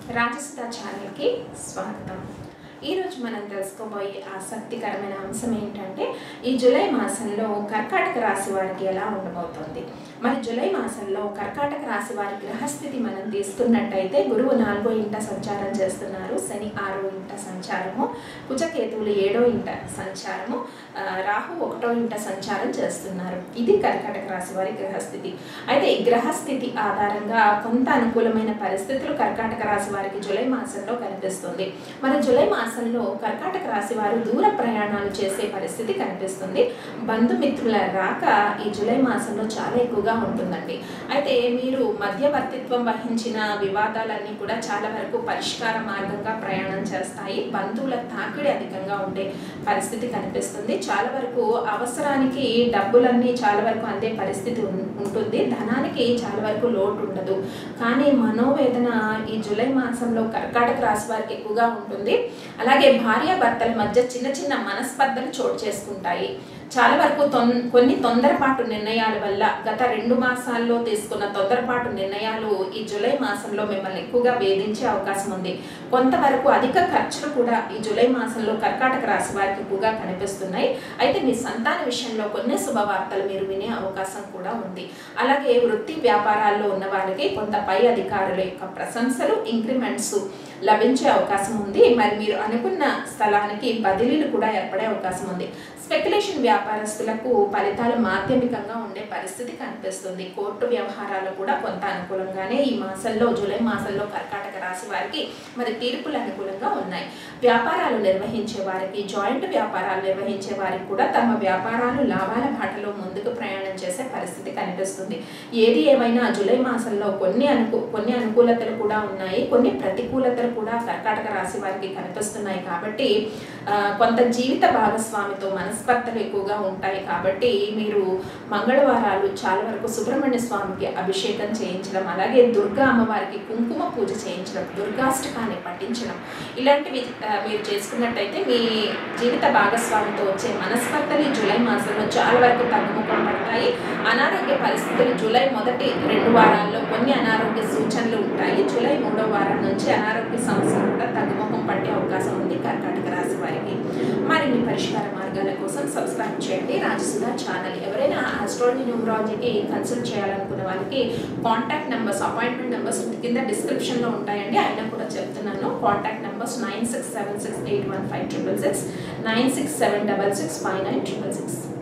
రాజసుధ ఛానల్కి స్వాగతం ఈరోజు మనం తెలుసుకోబోయే ఆసక్తికరమైన అంశం ఏంటంటే ఈ జూలై మాసంలో కర్కాటక రాశి వారికి ఎలా ఉండబోతోంది మరి జూలై మాసంలో కర్కాటక రాశి వారి గ్రహస్థితి మనం తీసుకున్నట్టయితే గురువు నాలుగో ఇంట సంచారం చేస్తున్నారు శని ఆరో ఇంట సంచారము కుజకేతువులు ఏడో ఇంట సంచారము ఆ, రాహు ఒకటో ఇంట సంచారం చేస్తున్నారు ఇది కర్కాటక రాశి వారి గ్రహస్థితి అయితే ఈ గ్రహస్థితి ఆధారంగా కొంత అనుకూలమైన పరిస్థితులు కర్కాటక రాశి వారికి జూలై మాసంలో కనిపిస్తుంది మరి జూలై మాసంలో కర్కాటక రాశి వారు దూర ప్రయాణాలు చేసే పరిస్థితి కనిపిస్తుంది బంధుమిత్రుల రాక ఈ జూలై మాసంలో చాలా ఎక్కువగా ఉంటుందండి అయితే మీరు మధ్యవర్తిత్వం వహించిన వివాదాలన్నీ కూడా చాలా వరకు పరిష్కార మార్గంగా ప్రయాణం చేస్తాయి బంధువుల తాకిడి అధికంగా ఉండే పరిస్థితి కనిపిస్తుంది చాలా వరకు అవసరానికి డబ్బులన్నీ చాలా వరకు అందే పరిస్థితి ఉం- ఉంటుంది ధనానికి చాలా వరకు లోటు ఉండదు కానీ మనోవేదన ఈ జూలై మాసంలో కర్కాటక రాశి వారికి ఎక్కువగా ఉంటుంది అలాగే భార్యాభర్తల మధ్య చిన్న చిన్న మనస్పర్ధలు చోటు చేసుకుంటాయి చాలా వరకు తొన్ కొన్ని తొందరపాటు నిర్ణయాల వల్ల గత రెండు మాసాల్లో తీసుకున్న తొందరపాటు నిర్ణయాలు ఈ జూలై మాసంలో మిమ్మల్ని ఎక్కువగా వేధించే అవకాశం ఉంది కొంతవరకు అధిక ఖర్చులు కూడా ఈ జూలై మాసంలో కర్కాటక రాశి వారికి ఎక్కువగా కనిపిస్తున్నాయి అయితే మీ సంతాన విషయంలో కొన్ని శుభవార్తలు మీరు వినే అవకాశం కూడా ఉంది అలాగే వృత్తి వ్యాపారాల్లో ఉన్న వారికి కొంత పై అధికారుల యొక్క ప్రశంసలు ఇంక్రిమెంట్స్ లభించే అవకాశం ఉంది మరి మీరు అనుకున్న స్థలానికి బదిలీలు కూడా ఏర్పడే అవకాశం ఉంది స్పెక్యులేషన్ వ్యాపారస్తులకు ఫలితాలు మాధ్యమికంగా ఉండే పరిస్థితి కనిపిస్తుంది కోర్టు వ్యవహారాలు కూడా కొంత అనుకూలంగానే ఈ మాసంలో జూలై మాసంలో కర్కాటక రాశి వారికి మరి తీర్పులు అనుకూలంగా ఉన్నాయి వ్యాపారాలు నిర్వహించే వారికి జాయింట్ వ్యాపారాలు నిర్వహించే వారికి కూడా తమ వ్యాపారాలు లాభాల బాటలో ముందుకు ప్రయాణం చేసే పరిస్థితి కనిపిస్తుంది ఏది ఏమైనా జూలై మాసంలో కొన్ని అనుకూ కొన్ని అనుకూలతలు కూడా ఉన్నాయి కొన్ని ప్రతికూలతలు కూడా కర్కాటక రాశి వారికి కనిపిస్తున్నాయి కాబట్టి ఆ, కొంత జీవిత భాగస్వామితో మనస్పర్ధలు ఎక్కువగా ఉంటాయి కాబట్టి మీరు మంగళవారాలు చాలా వరకు సుబ్రహ్మణ్య స్వామికి అభిషేకం చేయించడం అలాగే దుర్గా అమ్మవారికి కుంకుమ పూజ చేయించడం దుర్గాష్టకాన్ని పఠించడం ఇలాంటివి ఆ, మీరు చేసుకున్నట్టయితే మీ జీవిత భాగస్వామితో వచ్చే మనస్పర్ధలు ఈ జూలై మాసంలో చాలా వరకు తగ్గుముఖం పడతాయి అనారోగ్య పరిస్థితులు జూలై మొదటి రెండు వారాల్లో కొన్ని అనారోగ్య సూచనలు ఉంటాయి జూలై మూడో వారం నుంచి అనారోగ్య సమస్యలు కూడా తగ్గుముఖం పట్టే అవకాశం ఉంది కర్కాటక రాశి వారికి మరిన్ని పరిష్కార మార్గాల కోసం సబ్స్క్రైబ్ చేయండి రాజసుధా ఛానల్ ఎవరైనా ఆస్ట్రాలజీ న్యూమరాలజీకి కన్సల్ట్ చేయాలనుకున్న వాళ్ళకి కాంటాక్ట్ నెంబర్స్ అపాయింట్మెంట్ నెంబర్స్ కింద డిస్క్రిప్షన్లో ఉంటాయండి అయినా కూడా చెప్తున్నాను contact numbers nine six seven six eight one five triple six nine six seven double six five nine triple six